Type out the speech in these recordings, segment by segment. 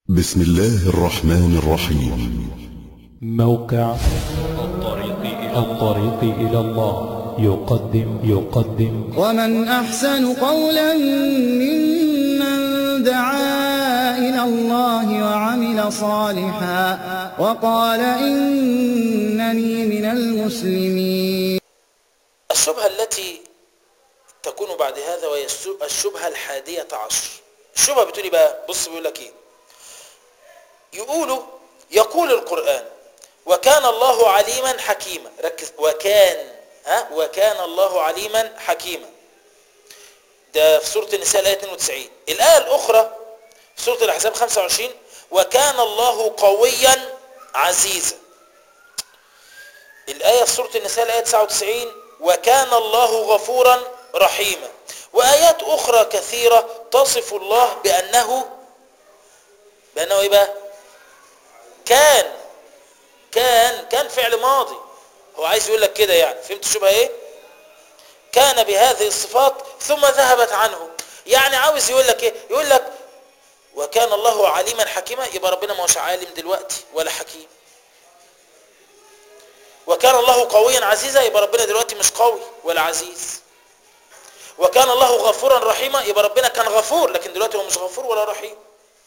بسم الله الرحمن الرحيم موقع الطريق إلى الطريق إلى الله يقدم يقدم ومن أحسن قولا ممن دعا إلى الله وعمل صالحا وقال إنني من المسلمين الشبهة التي تكون بعد هذا وهي السو- الشبهة الحادية عشر الشبهة بتقول إيه بقى بص بيقول لك ايه يقولوا يقول القرآن وكان الله عليما حكيما ركز وكان ها وكان الله عليما حكيما ده في سورة النساء الآية 92 الآية الأخرى في سورة الأحزاب 25 وكان الله قويا عزيزا الآية في سورة النساء الآية 99 وكان الله غفورا رحيما وآيات أخرى كثيرة تصف الله بأنه بأنه إيه بقى كان كان كان فعل ماضي هو عايز يقول لك كده يعني فهمت الشبهة ايه كان بهذه الصفات ثم ذهبت عنه يعني عاوز يقول لك ايه يقول لك وكان الله عليما حكيما يبقى ربنا ما هوش عالم دلوقتي ولا حكيم وكان الله قويا عزيزا يبقى ربنا دلوقتي مش قوي ولا عزيز وكان الله غفورا رحيما يبقى ربنا كان غفور لكن دلوقتي هو مش غفور ولا رحيم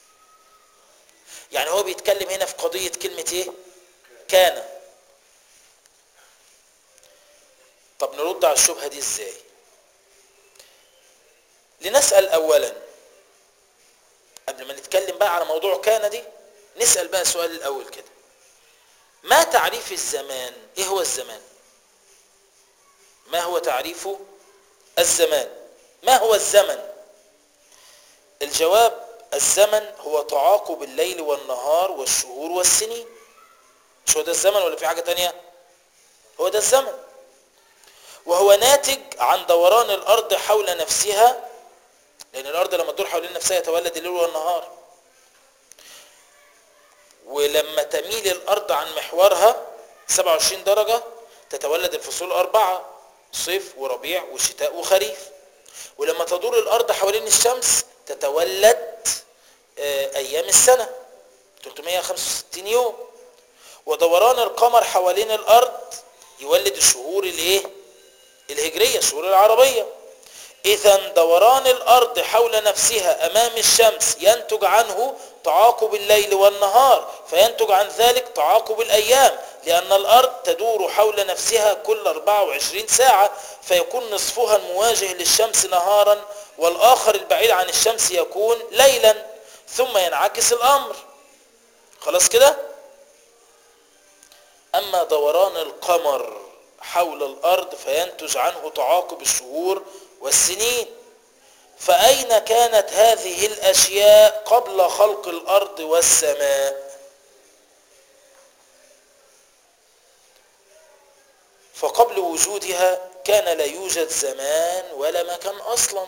يعني هو بيتكلم هنا في قضية كلمة ايه كان طب نرد على الشبهة دي ازاي لنسأل اولا قبل ما نتكلم بقى على موضوع كان دي نسأل بقى السؤال الاول كده ما تعريف الزمان ايه هو الزمان ما هو تعريف الزمان ما هو الزمن الجواب الزمن هو تعاقب الليل والنهار والشهور والسنين مش هو ده الزمن ولا في حاجة تانية هو ده الزمن وهو ناتج عن دوران الأرض حول نفسها لأن الأرض لما تدور حول نفسها يتولد الليل والنهار ولما تميل الأرض عن محورها 27 درجة تتولد الفصول أربعة صيف وربيع وشتاء وخريف ولما تدور الأرض حوالين الشمس تتولد آه، أيام السنة 365 يوم ودوران القمر حوالين الأرض يولد الشهور الايه الهجرية الشهور العربية إذا دوران الأرض حول نفسها أمام الشمس ينتج عنه تعاقب الليل والنهار فينتج عن ذلك تعاقب الأيام لأن الأرض تدور حول نفسها كل 24 ساعة فيكون نصفها المواجه للشمس نهارا والآخر البعيد عن الشمس يكون ليلا ثم ينعكس الأمر خلاص كده أما دوران القمر حول الأرض فينتج عنه تعاقب الشهور والسنين فأين كانت هذه الأشياء قبل خلق الأرض والسماء فقبل وجودها كان لا يوجد زمان ولا مكان أصلا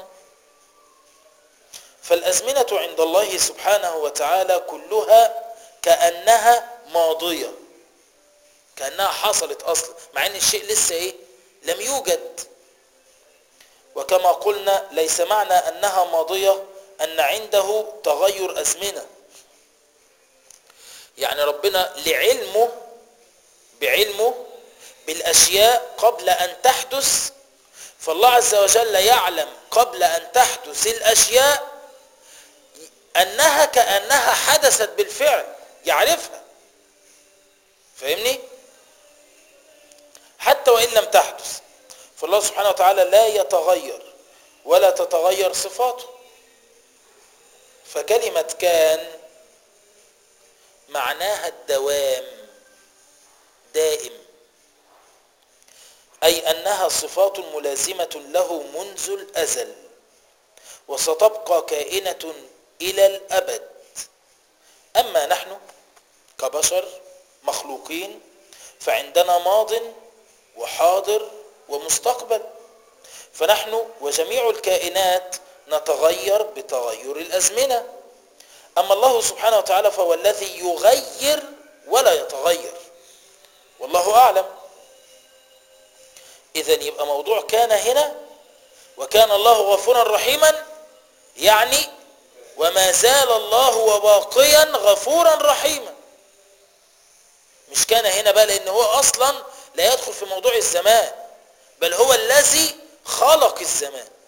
فالأزمنة عند الله سبحانه وتعالى كلها كأنها ماضية كأنها حصلت أصلا مع أن الشيء لسه إيه لم يوجد وكما قلنا ليس معنى أنها ماضية أن عنده تغير أزمنة يعني ربنا لعلمه بعلمه بالأشياء قبل أن تحدث فالله عز وجل يعلم قبل أن تحدث الأشياء أنها كأنها حدثت بالفعل يعرفها فاهمني حتى وإن لم تحدث فالله سبحانه وتعالى لا يتغير ولا تتغير صفاته فكلمة كان معناها الدوام دائم أي أنها صفات ملازمة له منذ الأزل وستبقى كائنة إلى الأبد أما نحن كبشر مخلوقين فعندنا ماض وحاضر ومستقبل فنحن وجميع الكائنات نتغير بتغير الأزمنة أما الله سبحانه وتعالى فهو الذي يغير ولا يتغير والله أعلم إذا يبقى موضوع كان هنا وكان الله غفورا رحيما يعني وما زال الله وباقيا غفورا رحيما مش كان هنا بقى لان هو اصلا لا يدخل في موضوع الزمان بل هو الذي خلق الزمان